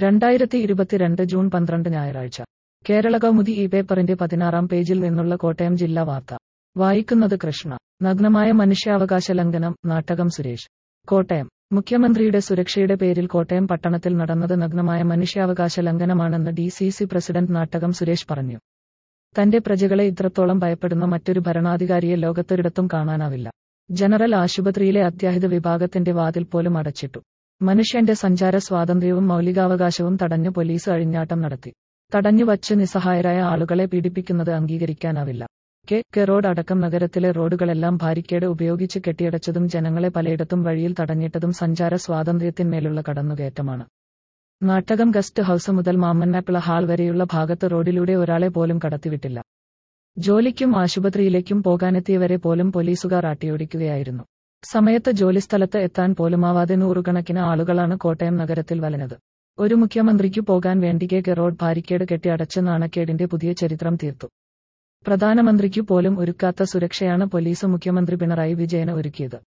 രണ്ടായിരത്തി ഇരുപത്തിരണ്ട് ജൂൺ പന്ത്രണ്ട് ഞായറാഴ്ച കേരള കൗമുദി ഈ പേപ്പറിന്റെ പതിനാറാം പേജിൽ നിന്നുള്ള കോട്ടയം ജില്ലാ വാർത്ത വായിക്കുന്നത് കൃഷ്ണ നഗ്നമായ മനുഷ്യാവകാശ ലംഘനം നാട്ടകം സുരേഷ് കോട്ടയം മുഖ്യമന്ത്രിയുടെ സുരക്ഷയുടെ പേരിൽ കോട്ടയം പട്ടണത്തിൽ നടന്നത് നഗ്നമായ മനുഷ്യാവകാശ ലംഘനമാണെന്ന് D C C president Nattakam Suresh പറഞ്ഞു തന്റെ പ്രജകളെ ഇത്രത്തോളം ഭയപ്പെടുന്ന മറ്റൊരു ഭരണാധികാരിയെ ലോകത്തൊരിടത്തും കാണാനാവില്ല ജനറൽ ആശുപത്രിയിലെ അത്യാഹിത വിഭാഗത്തിന്റെ വാതിൽ പോലും അടച്ചിട്ടു മനുഷ്യന്റെ സഞ്ചാര സ്വാതന്ത്ര്യവും മൗലികാവകാശവും തടഞ്ഞു പോലീസ് അഴിഞ്ഞാട്ടം നടത്തി തടഞ്ഞു വച്ച് നിസ്സഹായരായ ആളുകളെ പീഡിപ്പിക്കുന്നത് അംഗീകരിക്കാനാവില്ല കെ കെ റോഡ് അടക്കം നഗരത്തിലെ റോഡുകളെല്ലാം ബാരിക്കേഡ് ഉപയോഗിച്ച് കെട്ടിയടച്ചതും ജനങ്ങളെ പലയിടത്തും വഴിയിൽ തടഞ്ഞിട്ടതും സഞ്ചാര സ്വാതന്ത്ര്യത്തിന്മേലുള്ള കടന്നുകയറ്റമാണ് നാട്ടകം ഗസ്റ്റ് ഹൌസ് മുതൽ മാമന്നാപ്പിള ഹാൾ വരെയുള്ള ഭാഗത്ത് റോഡിലൂടെ ഒരാളെ പോലും കടത്തിവിട്ടില്ല ജോലിക്കും ആശുപത്രിയിലേക്കും പോകാനെത്തിയവരെ പോലും പോലീസുകാർ ആട്ടിയോടിക്കുകയായിരുന്നു സമയത്ത് ജോലിസ്ഥലത്ത് എത്താൻ പോലുമാവാതെ നൂറുകണക്കിന് ആളുകളാണ് കോട്ടയം നഗരത്തിൽ വലഞ്ഞത് ഒരു മുഖ്യമന്ത്രിക്കു പോകാൻ വേണ്ടി കെ റോഡ് ബാരിക്കേഡ് കെട്ടി അടച്ച് നാണക്കേടിന്റെ പുതിയ ചരിത്രം തീർത്തു പ്രധാനമന്ത്രിക്കു പോലും ഒരുക്കാത്ത സുരക്ഷയാണ് പോലീസ് മുഖ്യമന്ത്രി പിണറായി വിജയന് ഒരുക്കിയത്